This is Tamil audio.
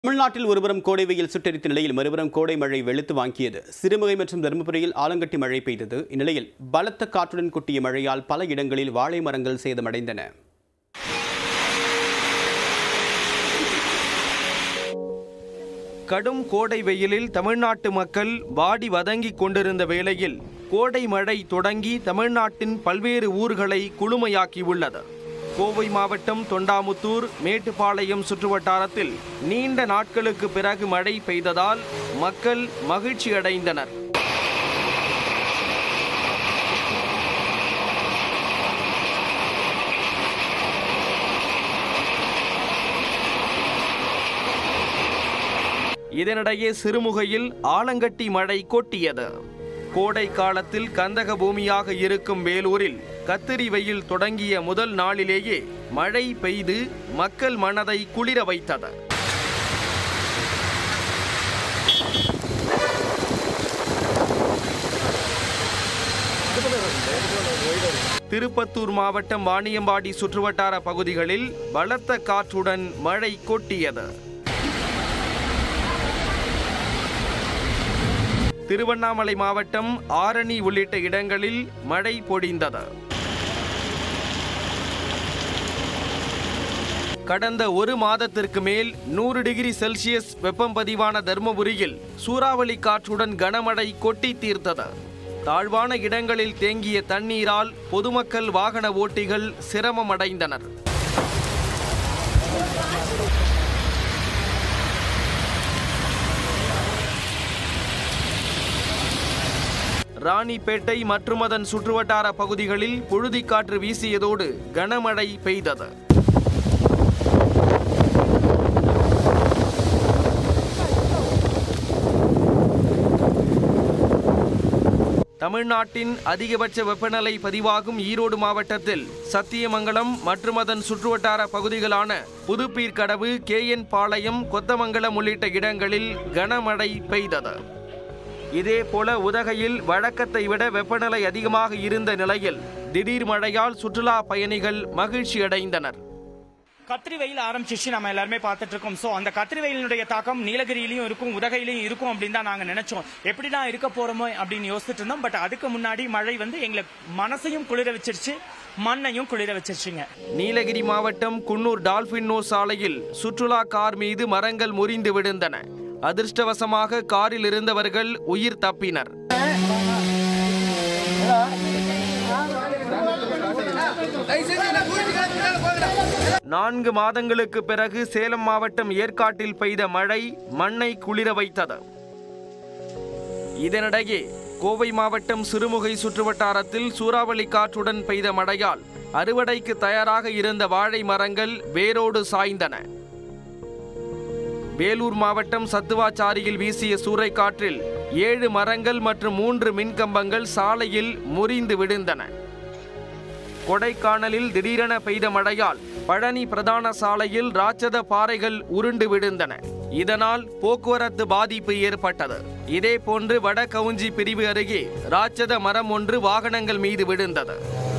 தமிழ்நாட்டில் ஒருபுறம் கோடை வெயில் சுட்டெரித்த நிலையில் மறுபுறம் கோடை மழை வெளுத்து வாங்கியது சிறுமுகை மற்றும் தருமபுரியில் ஆலங்கட்டி மழை பெய்தது இந்நிலையில் பலத்த காற்றுடன் கொட்டிய மழையால் பல இடங்களில் வாழை மரங்கள் சேதமடைந்தன கடும் கோடை வெயிலில் தமிழ்நாட்டு மக்கள் வாடி வதங்கிக் கொண்டிருந்த வேளையில் கோடை மழை தொடங்கி தமிழ்நாட்டின் பல்வேறு ஊர்களை குளுமையாக்கியுள்ளது கோவை மாவட்டம் தொண்டாமுத்தூர் மேட்டுப்பாளையம் சுற்றுவட்டாரத்தில் நீண்ட நாட்களுக்கு பிறகு மழை பெய்ததால் மக்கள் மகிழ்ச்சியடைந்தனர் இதனிடையே சிறுமுகையில் ஆலங்கட்டி மழை கொட்டியது கோடை காலத்தில் கந்தக பூமியாக இருக்கும் வேலூரில் கத்திரி வெயில் தொடங்கிய முதல் நாளிலேயே மழை பெய்து மக்கள் மனதை குளிர வைத்தது திருப்பத்தூர் மாவட்டம் வாணியம்பாடி சுற்றுவட்டார பகுதிகளில் பலத்த காற்றுடன் மழை கொட்டியது திருவண்ணாமலை மாவட்டம் ஆரணி உள்ளிட்ட இடங்களில் மழை பொழிந்தது கடந்த ஒரு மாதத்திற்கு மேல் நூறு டிகிரி செல்சியஸ் வெப்பம் பதிவான தருமபுரியில் சூறாவளி காற்றுடன் கனமழை கொட்டி தீர்த்தது தாழ்வான இடங்களில் தேங்கிய தண்ணீரால் பொதுமக்கள் வாகன ஓட்டிகள் சிரமமடைந்தனர் ராணிப்பேட்டை மற்றும் அதன் சுற்றுவட்டார பகுதிகளில் புழுதிக்காற்று வீசியதோடு கனமழை பெய்தது தமிழ்நாட்டின் அதிகபட்ச வெப்பநிலை பதிவாகும் ஈரோடு மாவட்டத்தில் சத்தியமங்கலம் மற்றும் அதன் சுற்றுவட்டார பகுதிகளான புதுப்பீர்கடவு கேஎன் பாளையம் கொத்தமங்கலம் உள்ளிட்ட இடங்களில் கனமழை பெய்தது இதேபோல உதகையில் வழக்கத்தை விட வெப்பநிலை அதிகமாக இருந்த நிலையில் திடீர் மழையால் சுற்றுலா பயணிகள் மகிழ்ச்சியடைந்தனர் கத்திரி வெயில் ஆரம்பிச்சிச்சு நம்ம எல்லாருமே பார்த்துட்டு இருக்கோம் ஸோ அந்த கத்திரி வெயிலினுடைய தாக்கம் நீலகிரியிலையும் இருக்கும் உதகையிலையும் இருக்கும் அப்படின்னு தான் நாங்கள் நினைச்சோம் எப்படி தான் இருக்க போறோமோ அப்படின்னு யோசிச்சுட்டு இருந்தோம் பட் அதுக்கு முன்னாடி மழை வந்து எங்களை மனசையும் குளிர வச்சிருச்சு மண்ணையும் குளிர வச்சிருச்சுங்க நீலகிரி மாவட்டம் குன்னூர் டால்பின் நோ சாலையில் சுற்றுலா கார் மீது மரங்கள் முறிந்து விழுந்தன அதிர்ஷ்டவசமாக காரில் இருந்தவர்கள் உயிர் தப்பினர் நான்கு மாதங்களுக்கு பிறகு சேலம் மாவட்டம் ஏற்காட்டில் பெய்த மழை மண்ணை குளிர வைத்தது இதனிடையே கோவை மாவட்டம் சிறுமுகை சுற்றுவட்டாரத்தில் சூறாவளி காற்றுடன் பெய்த மழையால் அறுவடைக்கு தயாராக இருந்த வாழை மரங்கள் வேரோடு சாய்ந்தன வேலூர் மாவட்டம் சத்துவாச்சாரியில் வீசிய சூறைக்காற்றில் ஏழு மரங்கள் மற்றும் மூன்று மின்கம்பங்கள் சாலையில் முறிந்து விழுந்தன கொடைக்கானலில் திடீரென பெய்த மழையால் பழனி பிரதான சாலையில் ராட்சத பாறைகள் உருண்டு விழுந்தன இதனால் போக்குவரத்து பாதிப்பு ஏற்பட்டது இதேபோன்று வட கவுஞ்சி பிரிவு அருகே ராட்சத மரம் ஒன்று வாகனங்கள் மீது விழுந்தது